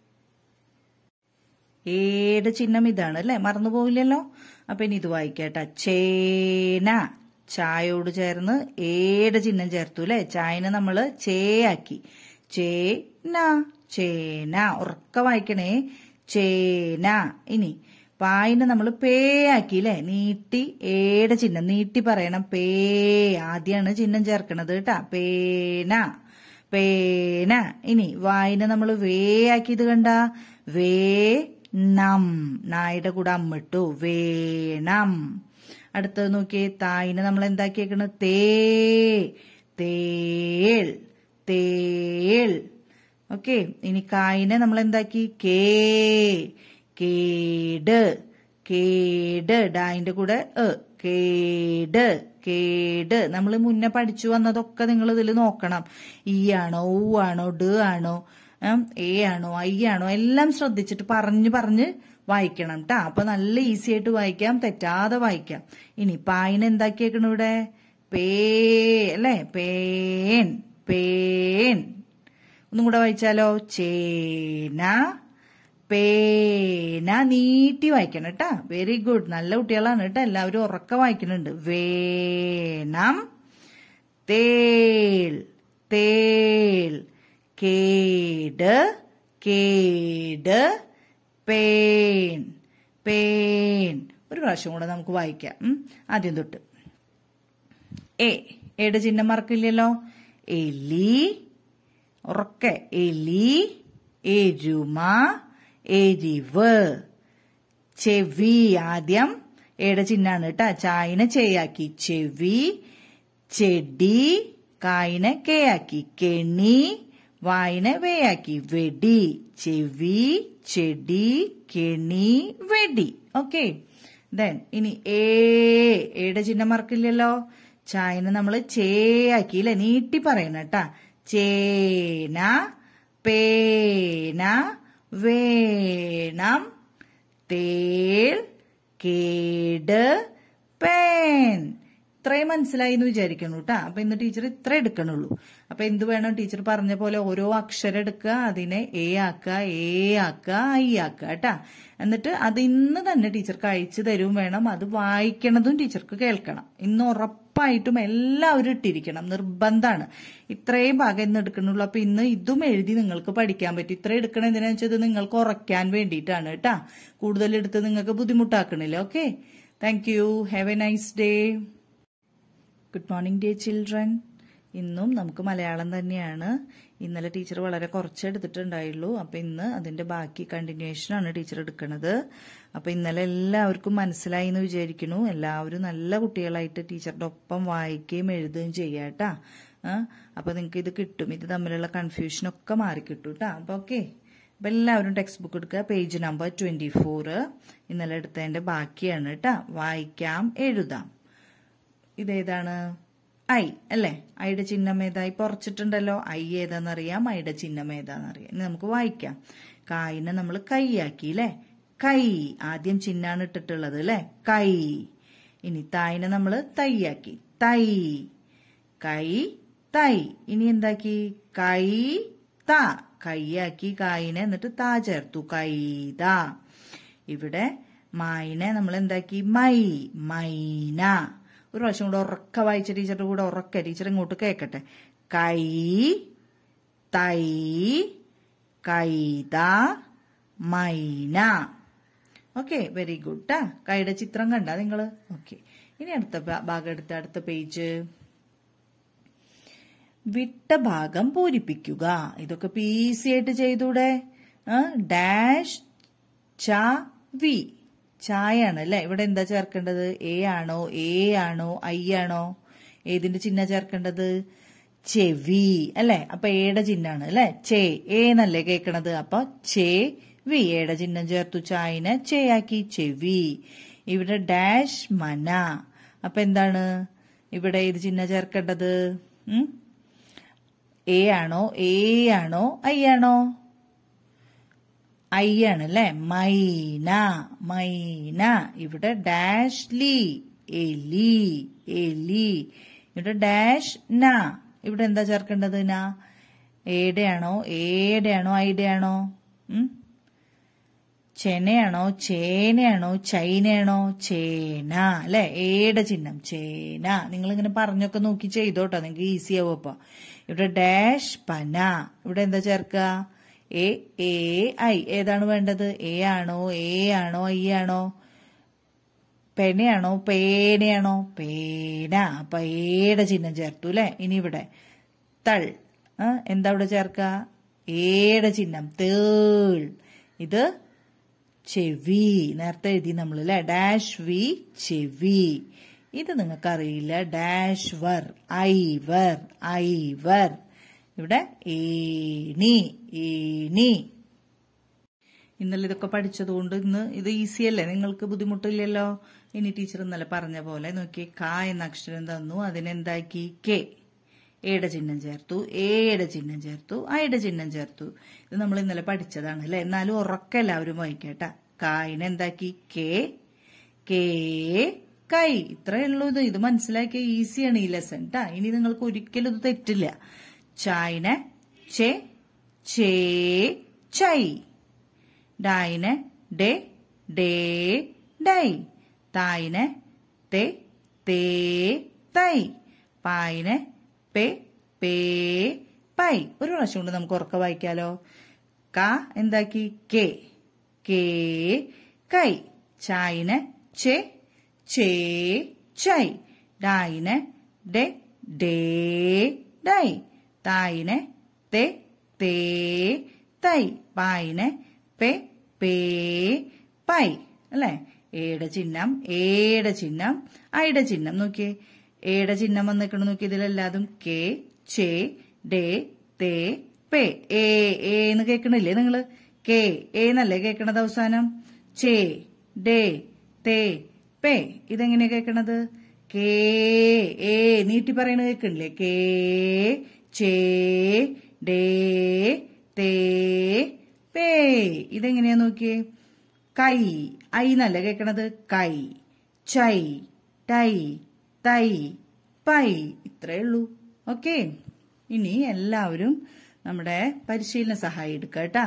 Speaker 1: ഏടെ ചിഹ്നം ഇതാണ് അല്ലെ മറന്നു പോവില്ലല്ലോ അപ്പൊ ഇനി ഇത് വായിക്കട്ടെ ചേന ചായയോട് ചേർന്ന് ഏടെ ചിഹ്നം ചേർത്തു അല്ലെ ചായനെ നമ്മള് ചേയാക്കി ചേന ചേന ഉറക്ക വായിക്കണേ ചേന ഇനി പായിനെ നമ്മൾ പേ ആക്കി അല്ലെ നീട്ടി ഏടെ ചിഹ്നം നീട്ടി പറയണം പേ ആദ്യമാണ് ചിഹ്നം ചേർക്കണത് കേട്ടാ പേന പേന ഇനി വായിനെ നമ്മൾ വേ ആക്കിയത് കണ്ട വേ നം നായുടെ കൂടെ അമ്മിട്ടു വേണം അടുത്തത് നോക്കിയേ തായിനെ നമ്മൾ എന്താക്കിയേക്കണ് തേ തേൾ തേൾ ഓക്കെ ഇനി കായിനെ നമ്മൾ എന്താക്കി കേ കേട് കേട് ഡായിന്റെ കൂടെ എ കേട് കേട് നമ്മൾ മുന്നേ പഠിച്ചു വന്നതൊക്കെ നിങ്ങൾ ഇതിൽ നോക്കണം ഈ ആണോ ഊ ആണോ ഡ ആണോ ഉം, എ ആണോ ഐ ആണോ എല്ലാം ശ്രദ്ധിച്ചിട്ട് പറഞ്ഞ് പറഞ്ഞ് വായിക്കണം ട്ടാ അപ്പൊ നല്ല ഈസി ആയിട്ട് വായിക്കാം തെറ്റാതെ വായിക്കാം ഇനി പായിനെ എന്താക്കിയേക്കണു ഇവിടെ പേ അല്ലേ പേൻ പേൻ ഒന്നും കൂടെ വായിച്ചാലോ ചേന പേന നീട്ടി വായിക്കണം കേട്ടാ വെരി ഗുഡ് നല്ല കുട്ടികളാണ് കേട്ടോ എല്ലാവരും ഉറക്ക വായിക്കുന്നുണ്ട് വേണം തേൾ തേൾ കേട് കേട് പേൻ പേൻ ഒരു പ്രാവശ്യം കൂടെ നമുക്ക് വായിക്കാം ഉം. ആദ്യം തൊട്ട് എ എയുടെ ചിഹ്നം മറക്കില്ലല്ലോ എലി ഉറക്കെ എലി എരുമ എരിവ് ചെവി ആദ്യം എയുടെ ചിഹ്നാണ് കേട്ടാ ചായനെ ചെയ്യാക്കി ചെവി ചെടി കായിനെ കേയാക്കി കെണി വായിനെ വേയാക്കി വെടി ചെവി ചെടി കെണി വെടി ഓക്കെ ദെൻ ഇനി ഏ ഏടെ ചിഹ്നം മറക്കില്ലല്ലോ ചായനെ നമ്മൾ ചേയാക്കി അല്ലെ നീട്ടി പറയണം കേട്ടാ ചേന പേന വേണം തേൾ കേട് പേൻ ഇത്രയും മനസ്സിലായി എന്ന് വിചാരിക്കണം കേട്ടാ അപ്പൊ ഇന്ന് ടീച്ചർ ഇത്ര എടുക്കണുള്ളൂ അപ്പൊ എന്ത് വേണം ടീച്ചർ പറഞ്ഞ പോലെ ഓരോ അക്ഷരം എടുക്കുക അതിനെ എ ആക്കുക എ ആക്കുക ഐ ആക്കുക കേട്ടാ എന്നിട്ട് അത് ഇന്ന് തന്നെ ടീച്ചർക്ക് അയച്ചു തരും വേണം അത് വായിക്കണതും ടീച്ചർക്ക് കേൾക്കണം ഇന്ന് ഉറപ്പായിട്ടും എല്ലാവരും ഇട്ടിരിക്കണം നിർബന്ധമാണ് ഇത്രയും ഭാഗം ഇന്ന് എടുക്കണുള്ളൂ അപ്പൊ ഇന്ന് ഇതും എഴുതി നിങ്ങൾക്ക് പഠിക്കാൻ പറ്റും ഇത്ര എടുക്കണം എന്തിനാ വെച്ചത് നിങ്ങൾക്ക് ഉറക്കാൻ വേണ്ടിയിട്ടാണ് കേട്ടാ കൂടുതൽ എടുത്ത് നിങ്ങൾക്ക് ബുദ്ധിമുട്ടാക്കണില്ല okay thank you have a nice day good morning dear children ഇന്നും നമുക്ക് മലയാളം തന്നെയാണ് ഇന്നലെ ടീച്ചർ വളരെ കുറച്ച് എടുത്തിട്ടുണ്ടായുള്ളൂ അപ്പം ഇന്ന് അതിന്റെ ബാക്കി കണ്ടിന്യൂഷനാണ് ടീച്ചർ എടുക്കുന്നത് അപ്പം ഇന്നലെ എല്ലാവർക്കും മനസ്സിലായി എന്ന് വിചാരിക്കുന്നു എല്ലാവരും നല്ല കുട്ടികളായിട്ട് ടീച്ചറുടെ ഒപ്പം വായിക്കുകയും എഴുതുകയും ചെയ്യാട്ടാ അപ്പം നിങ്ങൾക്ക് ഇത് കിട്ടും ഇത് തമ്മിലുള്ള കൺഫ്യൂഷനൊക്കെ മാറിക്കിട്ടും കേട്ടോ അപ്പം ഓക്കെ അപ്പം എല്ലാവരും ടെക്സ്റ്റ് ബുക്ക് എടുക്കുക പേജ് നമ്പർ ട്വന്റി ഫോർ ഇന്നലെ എടുത്തതിന്റെ ബാക്കിയാണ് കേട്ടോ വായിക്കാം എഴുതാം ഇതേതാണ് ഐ അല്ലേ ഐയുടെ ചിഹ്നം ഏതാ ഇപ്പൊ ഉറച്ചിട്ടുണ്ടല്ലോ ഐ ഏതാന്നറിയാം ഐയുടെ ചിഹ്നം ഏതാന്നറിയാം ഇനി നമുക്ക് വായിക്കാം കായിനെ നമ്മൾ കൈയാക്കി അല്ലേ കൈ ആദ്യം ചിഹ്നാണ് ഇട്ടിട്ടുള്ളത് അല്ലേ കൈ ഇനി തായിനെ നമ്മൾ തൈയാക്കി തൈ കൈ തൈ ഇനി എന്താക്കി കൈ ത കൈയാക്കി കായിനെ എന്നിട്ട് താ ചേർത്തു കൈത ഇവിടെ മായിനെ നമ്മൾ എന്താക്കി മൈ മൈന ഒരു പ്രാവശ്യം കൂടെ ഉറക്ക വായിച്ച ടീച്ചറുടെ കൂടെ ഉറക്ക ടീച്ചർ ഇങ്ങോട്ട് കേക്കട്ടെ കൈ തൈ കൈത മൈന ഓക്കെ വെരി ഗുഡ് ട്ടാ കൈയുടെ ചിത്രം കണ്ട നിങ്ങള് ഓക്കെ ഇനി അടുത്ത ഭാ- ഭാഗം എടുത്ത അടുത്ത പേജ് വിട്ട ഭാഗം പൂരിപ്പിക്കുക ഇതൊക്കെ ഈസി ആയിട്ട് ചെയ്തൂടെ ആ, ഡാഷ് ച വി ചായാണ് അല്ലെ ഇവിടെ എന്താ ചേർക്കേണ്ടത് എ ആണോ എ ആണോ ഐ ആണോ ഏതിന്റെ ചിഹ്ന ചേർക്കേണ്ടത് ചെവി അല്ലെ അപ്പൊ എയുടെ ചിഹ്നാണ് അല്ലെ ചേ ഏ എന്നല്ലേ കേൾക്കണത് അപ്പൊ ചേ വി എയുടെ ചിഹ്നം ചേർത്തു ചായനെ ചേയാക്കി ചെവി ഇവിടെ ഡാഷ് മന അപ്പൊ എന്താണ് ഇവിടെ ഇത് ചിഹ്നം ചേർക്കേണ്ടത് ഉം? എ ആണോ എ ആണോ ഐ ആണോ ഐ ആണ് അല്ലെ മൈന മൈന ഇവിടെ ഡാഷ് ലി എലി എലി ഇവിടെ ഡാഷ് ന ഇവിടെ എന്താ ചേർക്കേണ്ടത് ന ഏടെ ആണോ ഏടെ ആണോ ഐടെ ആണോ ഉം? ചെനയാണോ ചേനയാണോ ചൈനയാണോ ചേന അല്ലെ ഏടെ ചിഹ്നം ചേന നിങ്ങൾ ഇങ്ങനെ പറഞ്ഞൊക്കെ നോക്കി ചെയ്തോട്ടോ നിങ്ങൾക്ക് ഈസി ആവും അപ്പൊ ഇവിടെ ഡാഷ് പന ഇവിടെ എന്താ ചേർക്കുക എ എ ഐ ഏതാണ് വേണ്ടത് എ ആണോ എ ആണോ ഐ ആണോ പെനയാണോ പേനയാണോ പേന അപ്പൊ ഏടെ ചിഹ്നം ചേർത്തു അല്ലെ ഇനി ഇവിടെ തൾ ആ, എന്താ ഇവിടെ ചേർക്കുക ഏടെ ചിഹ്നം തേൾ ഇത് ചെവി നേരത്തെ എഴുതി നമ്മൾ അല്ലെ ഡാഷ് വി ചെവി ഇത് നിങ്ങൾക്ക് അറിയില്ല ഡാഷ് വർ ഐവർ ഐവർ ഇവിടെ ഏണി ഏണി ഇന്നലെ ഇതൊക്കെ പഠിച്ചതുകൊണ്ട് ഇന്ന് ഇത് ഈസി അല്ലേ നിങ്ങൾക്ക് ബുദ്ധിമുട്ടില്ലല്ലോ ഇനി ടീച്ചർ ഇന്നലെ പറഞ്ഞ പോലെ നോക്കി ക എന്ന അക്ഷരം തന്നു അതിനെന്താക്കി കെ എയുടെ ചിഹ്നം ചേർത്തു എയുടെ ചിഹ്നം ചേർത്തു ഐയുടെ ചിഹ്നം ചേർത്തു ഇത് നമ്മൾ ഇന്നലെ പഠിച്ചതാണ് അല്ലെ എന്നാലും ഉറക്കം എല്ലാവരും വായിക്കട്ട കായിനെ എന്താക്കി കെ കേ കൈ ഇത്രയേ ഉള്ളൂ ഇത് ഇത് മനസ്സിലാക്കിയ ഈസിയാണ് ഈ ലെസൺ ട്ടാ ഇനി നിങ്ങൾക്ക് ഒരിക്കലും ഇത് തെറ്റില്ല ചായനെ ചെ ചേ ചൈ ഡായിനെ ഡെ ഡേ ഡൈ തായിനെ തെ തേ തൈ പായിനെ പേ പേ പൈ ഒരു പ്രാവശ്യം കൊണ്ട് നമുക്ക് ഉറക്ക വായിക്കാലോ ക എന്താക്കി കെ കേ കൈ ചായിനെ ചെ ചേ ചൈ ഡായിനെ ഡെ ഡേ ഡൈ തായിനെ തെ തേ തൈ പായിനെ പേ പേ പൈ അല്ലെ ഏടെ ചിഹ്നം ഏടെ ചിഹ്നം ഐയുടെ ചിഹ്നം നോക്കിയേ ഏടെ ചിഹ്നം വന്നിക്കണം നോക്കി ഇതിലെല്ലാതും കെ ചേ ഡേ തേ പേ ഏ ഏ എന്ന് കേൾക്കണില്ലേ നിങ്ങള് കെ ഏ എന്നല്ലേ കേൾക്കണത് അവസാനം ചേ ഡേ തേ പേ ഇതെങ്ങനെയാ കേൾക്കണത് കേ ഏ നീട്ടി പറയണത് കേൾക്കണില്ലേ കേ ചേ ഡേ തേ പേ ഇതെങ്ങനെയാ നോക്കിയേ കൈ ഐ എന്നല്ല കേൾക്കണത് കൈ ചൈ ടൈ തൈ പൈ ഇത്രയേ ഉള്ളൂ ഓക്കെ ഇനി എല്ലാവരും നമ്മുടെ പരിശീലന സഹായം എടുക്കുക കേട്ടാ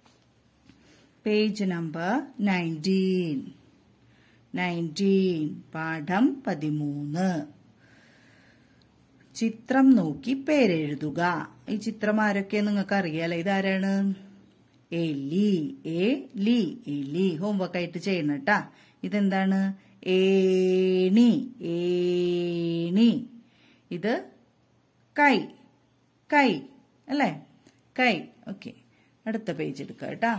Speaker 1: പേജ് നമ്പർ നയൻറ്റീൻ നയൻറ്റീൻ പാഠം പതിമൂന്ന് ചിത്രം നോക്കി പേരെഴുതുക ഈ ചിത്രം ആരൊക്കെ നിങ്ങൾക്ക് അറിയാലോ ഇതാരാണ് എലി എ ലി എലി ഹോംവർക്ക് ആയിട്ട് ചെയ്യണം കേട്ടാ ഇതെന്താണ് ഏണി ഏണി ഇത് കൈ കൈ അല്ലേ കൈ ഓക്കെ അടുത്ത പേജ് എടുക്കുക കേട്ടാ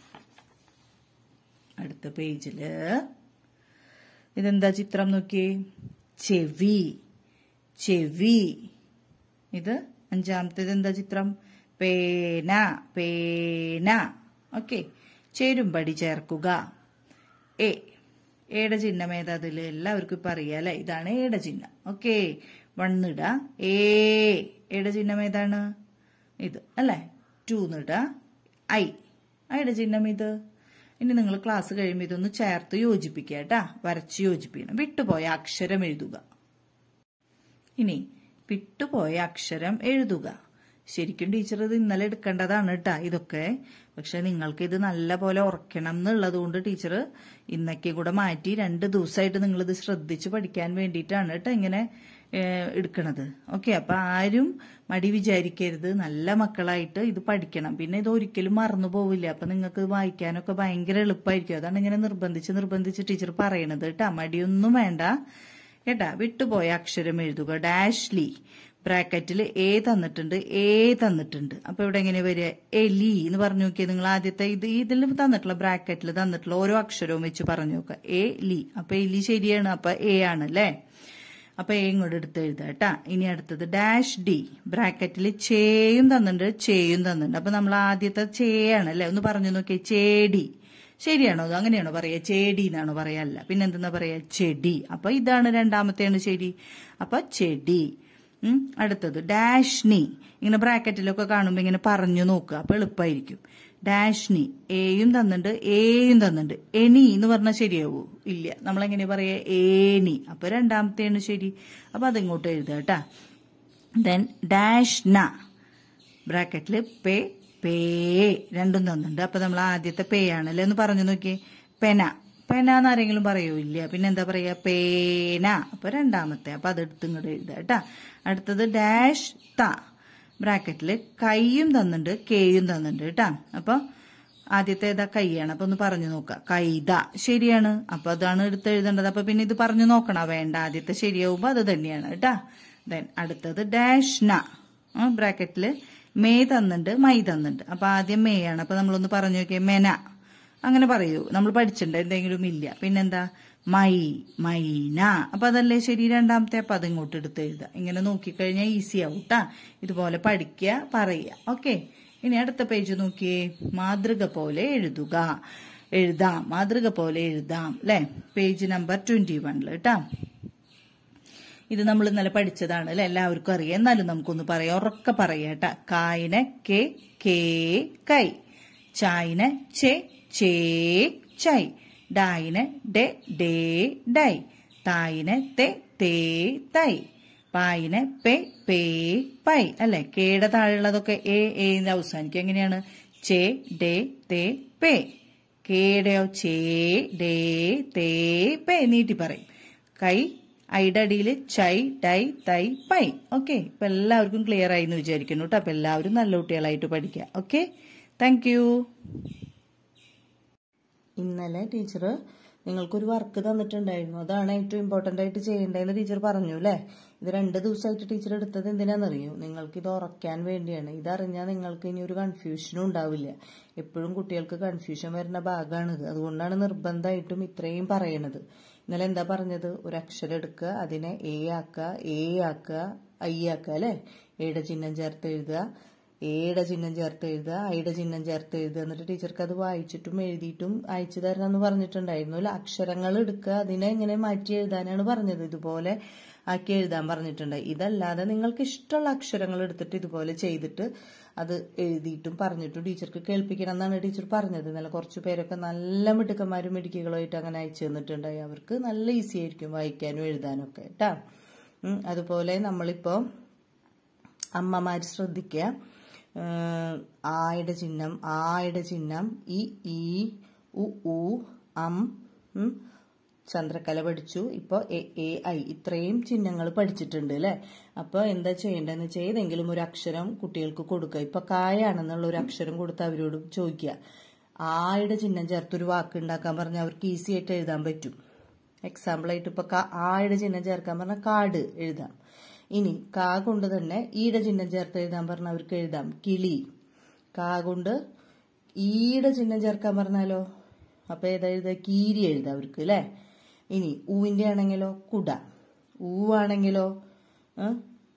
Speaker 1: അടുത്ത പേജില് ഇതെന്താ ചിത്രം നോക്കിയേ ചെവി ചെവി ഇത് അഞ്ചാമത്തേത് എന്താ ചിത്രം പേന പേന ഓക്കെ ചേരുംപടി ചേർക്കുക എ ഏടെ ചിഹ്നം ഏതാ അതിൽ എല്ലാവർക്കും ഇപ്പൊ അറിയാലേ ഇതാണ് ഏടെ ചിഹ്നം ഓക്കെ വണ്ണിട ഏ ഏടെ ചിഹ്നം ഏതാണ് ഇത് അല്ലേ ടൂന്നിട ഐ ഐയുടെ ചിഹ്നം ഇത് ഇനി നിങ്ങൾ ക്ലാസ് കഴിയുമ്പോൾ ഇതൊന്ന് ചേർത്ത് യോജിപ്പിക്കുക കേട്ടാ വരച്ച് യോജിപ്പിക്കണം വിട്ടുപോയ അക്ഷരം എഴുതുക ഇനി വിട്ടുപോയ അക്ഷരം എഴുതുക ശരിക്കും ടീച്ചർ ഇത് ഇന്നലെ എടുക്കേണ്ടതാണ് കേട്ടാ ഇതൊക്കെ പക്ഷെ നിങ്ങൾക്ക് ഇത് നല്ല പോലെ ഉറക്കണം എന്നുള്ളത് കൊണ്ട് ടീച്ചർ ഇന്നൊക്കെ കൂടെ മാറ്റി രണ്ട് ദിവസമായിട്ട് നിങ്ങൾ ഇത് ശ്രദ്ധിച്ച് പഠിക്കാൻ വേണ്ടിയിട്ടാണ് കേട്ടോ ഇങ്ങനെ ഏഹ്, എടുക്കണത് ഓക്കെ അപ്പൊ ആരും മടി വിചാരിക്കരുത് നല്ല മക്കളായിട്ട് ഇത് പഠിക്കണം പിന്നെ ഇത് ഒരിക്കലും മറന്നു പോവില്ല അപ്പൊ നിങ്ങൾക്ക് വായിക്കാനൊക്കെ ഭയങ്കര എളുപ്പമായിരിക്കും അതാണ് ഇങ്ങനെ നിർബന്ധിച്ച് നിർബന്ധിച്ച് ടീച്ചർ പറയണത് കേട്ടാ മടിയൊന്നും വേണ്ട കേട്ടാ വിട്ടുപോയ അക്ഷരം എഴുതുക ഡാഷ്ലി ബ്രാക്കറ്റിൽ എ തന്നിട്ടുണ്ട് എ തന്നിട്ടുണ്ട് അപ്പൊ ഇവിടെ എങ്ങനെ വരിക എലി എന്ന് പറഞ്ഞു നോക്കിയാൽ നിങ്ങൾ ആദ്യത്തെ ഇത് ഇതിൽ തന്നിട്ടുള്ള ബ്രാക്കറ്റിൽ തന്നിട്ടുള്ള ഓരോ അക്ഷരവും വെച്ച് പറഞ്ഞു നോക്കുക എ ലി അപ്പൊ എലി ശരിയാണ് അപ്പൊ എ ആണ് അല്ലേ അപ്പൊ എ ഇങ്ങോട്ട് എടുത്ത് എഴുതാം കേട്ടാ ഇനി അടുത്തത് ഡാഷ് ഡി ബ്രാക്കറ്റിൽ ചേയും തന്നിട്ടുണ്ട് ചേയും തന്നിട്ടുണ്ട് അപ്പൊ നമ്മൾ ആദ്യത്തെ ചേയാണ് അല്ലെ ഒന്ന് പറഞ്ഞു നോക്കിയേ ചേടി ശരിയാണോ അത് അങ്ങനെയാണോ പറയാ ചെടി എന്നാണോ പറയാല്ല പിന്നെന്തെന്നാ പറയാ ചെടി അപ്പൊ ഇതാണ് രണ്ടാമത്തെയാണ് ശരി അപ്പൊ ചെടി ഉം, അടുത്തത് ഡാഷ്നി ഇങ്ങനെ ബ്രാക്കറ്റിലൊക്കെ കാണുമ്പോൾ ഇങ്ങനെ പറഞ്ഞു നോക്കുക അപ്പൊ എളുപ്പമായിരിക്കും ഡാഷ്നി എയും തന്നിട്ടുണ്ട് എയും തന്നിട്ടുണ്ട് എണി എന്ന് പറഞ്ഞാൽ ശരിയാവൂ ഇല്ല നമ്മളെങ്ങനെ പറയാ ഏണി അപ്പൊ രണ്ടാമത്തെയാണ് ശരി അപ്പൊ അതിങ്ങോട്ട് എഴുതുക കേട്ടാ ദെൻ ഡാഷ് ന ബ്രാക്കറ്റിൽ പേ പേ രണ്ടും തന്നിട്ടുണ്ട് അപ്പൊ നമ്മൾ ആദ്യത്തെ പേ ആണല്ലേ എന്ന് പറഞ്ഞു നോക്കിയേ പെന പെന എന്ന് ആരെങ്കിലും പറയോ ഇല്ല പിന്നെ എന്താ പറയാ പേന അപ്പൊ രണ്ടാമത്തെ അപ്പൊ അതെടുത്ത് ഇങ്ങോട്ട് എഴുതുക കേട്ടാ അടുത്തത് ഡാഷ് ത ബ്രാക്കറ്റിൽ കൈയും തന്നിട്ടുണ്ട് കേയും തന്നിട്ടുണ്ട് കേട്ടാ അപ്പൊ ആദ്യത്തെ ഏതാ കൈയാണ് അപ്പൊ ഒന്ന് പറഞ്ഞു നോക്കുക കൈത ശരിയാണ് അപ്പൊ അതാണ് എടുത്ത് എഴുതേണ്ടത് അപ്പൊ പിന്നെ ഇത് പറഞ്ഞു നോക്കണം വേണ്ട ആദ്യത്തെ ശരിയാവുമ്പോ അത് തന്നെയാണ് കേട്ടാ ദെൻ അടുത്തത് ഡാഷ് ന ബ്രാക്കറ്റില് മേ തന്നിട്ടുണ്ട് മൈ തന്നിട്ടുണ്ട് അപ്പൊ ആദ്യം മേ ആണ് അപ്പൊ നമ്മളൊന്ന് പറഞ്ഞു നോക്കിയേ മെന അങ്ങനെ പറയൂ നമ്മൾ പഠിച്ചിട്ടുണ്ട് എന്തെങ്കിലും ഇല്ല പിന്നെന്താ മൈ മൈന അപ്പൊ അതല്ലേ ശരി രണ്ടാമത്തെ അപ്പൊ അതിങ്ങോട്ട് എടുത്ത് എഴുതുക ഇങ്ങനെ നോക്കിക്കഴിഞ്ഞാൽ ഈസി ആവും ട്ടാ ഇതുപോലെ പഠിക്കുക പറയുക ഓക്കെ ഇനി അടുത്ത പേജ് നോക്കിയേ മാതൃക പോലെ എഴുതുക എഴുതാം മാതൃക പോലെ എഴുതാം അല്ലെ പേജ് നമ്പർ ട്വന്റി വണ്ണില് കേട്ടാ ഇത് നമ്മൾ ഇന്നലെ പഠിച്ചതാണ് അല്ലെ എല്ലാവർക്കും അറിയാം എന്നാലും നമുക്കൊന്ന് പറയാം ഉറക്കെ പറയാം കേട്ടാ കായിന് കെ കേ കൈ ചായിന് ചെ ചേ ചൈ ഡായിന് ഡെ ഡേ ഡൈ തായിന് തെ തേ തൈ പായിന് പെ പേ പൈ അല്ലെ കേടെ താഴെയുള്ളതൊക്കെ എ എന്ന് അവസാനിക്കും എങ്ങനെയാണ് ചേ ഡേ തേ പേ കേടയോ ചേ ഡേ തേ പേ നീട്ടി പറയും കൈ ഐയുടെ അടിയിൽ ചൈ ഡൈ തൈ പൈ ഓക്കെ ഇപ്പൊ എല്ലാവർക്കും ക്ലിയർ ആയി എന്ന് വിചാരിക്കുന്നു കേട്ടോ അപ്പൊ എല്ലാവരും നല്ല കുട്ടികളായിട്ട് പഠിക്കുക ഓക്കെ താങ്ക് യു ഇന്നലെ ടീച്ചർ നിങ്ങൾക്കൊരു വർക്ക് തന്നിട്ടുണ്ടായിരുന്നു അതാണ് ഏറ്റവും ഇമ്പോർട്ടന്റ് ആയിട്ട് ചെയ്യേണ്ടതെന്ന് ടീച്ചർ പറഞ്ഞു അല്ലേ ഇത് രണ്ട് ദിവസമായിട്ട് ടീച്ചർ എടുത്തത് എന്തിനാണെന്നറിയോ നിങ്ങൾക്ക് ഇത് ഉറക്കാൻ വേണ്ടിയാണ് ഇതറിഞ്ഞാൽ നിങ്ങൾക്ക് ഇനി ഒരു കൺഫ്യൂഷനും ഉണ്ടാവില്ല എപ്പോഴും കുട്ടികൾക്ക് കൺഫ്യൂഷൻ വരുന്ന ഭാഗമാണിത് അതുകൊണ്ടാണ് നിർബന്ധമായിട്ടും ഇത്രയും പറയണത് ഇന്നലെ എന്താ പറഞ്ഞത് ഒരു അക്ഷരം എടുക്കുക അതിനെ എ ആക്കുക എ ആക്കുക ഐ ആക്കുക അല്ലെ എയുടെ ചിഹ്നം ചേർത്ത് എഴുതുക എയുടെ ചിഹ്നം ചേർത്ത് എഴുതുക ഐയുടെ ചിഹ്നം ചേർത്ത് എഴുതുക എന്നിട്ട് ടീച്ചർക്ക് അത് വായിച്ചിട്ടും എഴുതിയിട്ടും അയച്ചു തരണം എന്ന് പറഞ്ഞിട്ടുണ്ടായിരുന്നു അല്ലെ അക്ഷരങ്ങൾ എടുക്കുക അതിനെ ഇങ്ങനെ മാറ്റി എഴുതാനാണ് പറഞ്ഞത് ഇതുപോലെ ആക്കി എഴുതാൻ പറഞ്ഞിട്ടുണ്ട് ഇതല്ലാതെ നിങ്ങൾക്ക് ഇഷ്ടമുള്ള അക്ഷരങ്ങൾ എടുത്തിട്ട് ഇതുപോലെ ചെയ്തിട്ട് അത് എഴുതിയിട്ടും പറഞ്ഞിട്ടും ടീച്ചർക്ക് കേൾപ്പിക്കണം എന്നാണ് ടീച്ചർ പറഞ്ഞത് ഇന്നലെ കുറച്ച് പേരൊക്കെ നല്ല മിടുക്കന്മാരും മിടുക്കികളുമായിട്ട് അങ്ങനെ അയച്ചു തന്നിട്ടുണ്ടായി അവർക്ക് നല്ല ഈസി ആയിരിക്കും വായിക്കാനും എഴുതാനും ഒക്കെ കേട്ടാ ഉം, അതുപോലെ നമ്മളിപ്പോ അമ്മമാര് ശ്രദ്ധിക്കുക ഏഹ് ആയുടെ ചിഹ്നം ആയുടെ ചിഹ്നം ഇ ഈ ഉ ഊ അം ഉം, ചന്ദ്രക്കല പഠിച്ചു ഇപ്പോൾ എ എ ഐ ഇത്രയും ചിഹ്നങ്ങൾ പഠിച്ചിട്ടുണ്ട് അല്ലെ അപ്പൊ എന്താ ചെയ്യേണ്ടതെന്ന് വെച്ചാൽ ഏതെങ്കിലും ഒരു അക്ഷരം കുട്ടികൾക്ക് കൊടുക്കുക ഇപ്പൊ കായാണെന്നുള്ള ഒരു അക്ഷരം കൊടുത്ത് അവരോട് ചോദിക്കുക ആയുടെ ചിഹ്നം ചേർത്തൊരു വാക്ക് ഉണ്ടാക്കാൻ പറഞ്ഞാൽ അവർക്ക് ഈസി ആയിട്ട് എഴുതാൻ പറ്റും എക്സാമ്പിൾ ആയിട്ട് ഇപ്പൊ കാ- ആയുടെ ചിഹ്നം ചേർക്കാൻ പറഞ്ഞാൽ കാട് എഴുതാം ഇനി കാ കൊണ്ട് തന്നെ ഈയുടെ ചിഹ്നം ചേർത്ത് എഴുതാൻ പറഞ്ഞാൽ അവർക്ക് എഴുതാം കിളി കാ കൊണ്ട് ഈയുടെ ചിഹ്നം ചേർക്കാൻ പറഞ്ഞാലോ അപ്പൊ ഏതാ എഴുതുക കീരി എഴുതാം അവർക്ക് അല്ലെ ഇനി ഊവിന്റെ ആണെങ്കിലോ കുട ഊവാണെങ്കിലോ ഏ?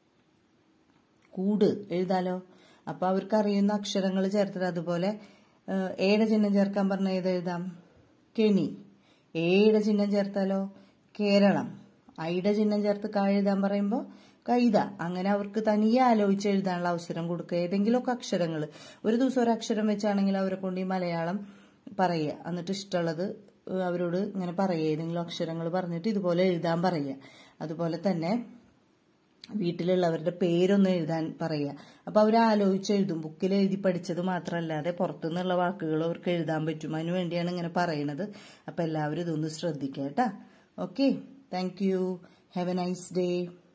Speaker 1: കൂട് എഴുതാലോ അപ്പൊ അവർക്ക് അറിയുന്ന അക്ഷരങ്ങൾ ചേർത്തിട്ട് അതുപോലെ ഏഹ്, ഏയുടെ ചിഹ്നം ചേർക്കാൻ പറഞ്ഞ ഏത് എഴുതാം കെണി ഏയുടെ ചിഹ്നം ചേർത്താലോ കേരളം ഐയുടെ ചിഹ്നം ചേർത്ത് കാ എഴുതാൻ പറയുമ്പോൾ കൈത അങ്ങനെ അവർക്ക് തനിയെ ആലോചിച്ച് എഴുതാനുള്ള അവസരം കൊടുക്കുക ഏതെങ്കിലുമൊക്കെ അക്ഷരങ്ങൾ ഒരു ദിവസം ഒരു അക്ഷരം വെച്ചാണെങ്കിൽ അവരെ കൊണ്ട് ഈ മലയാളം പറയുക എന്നിട്ട് ഇഷ്ടമുള്ളത് ഏഹ്, അവരോട് ഇങ്ങനെ പറയുക ഏതെങ്കിലും അക്ഷരങ്ങൾ പറഞ്ഞിട്ട് ഇതുപോലെ എഴുതാൻ പറയുക അതുപോലെ തന്നെ വീട്ടിലുള്ളവരുടെ പേരൊന്ന് എഴുതാൻ പറയുക അപ്പൊ അവർ ആലോചിച്ച് എഴുതും ബുക്കിൽ എഴുതി പഠിച്ചത് മാത്രമല്ലാതെ പുറത്തുനിന്നുള്ള വാക്കുകൾ അവർക്ക് എഴുതാൻ പറ്റും അതിനു വേണ്ടിയാണ് ഇങ്ങനെ പറയണത് അപ്പൊ എല്ലാവരും ഇതൊന്ന് ശ്രദ്ധിക്കുക കേട്ടാ okay thank you have a nice day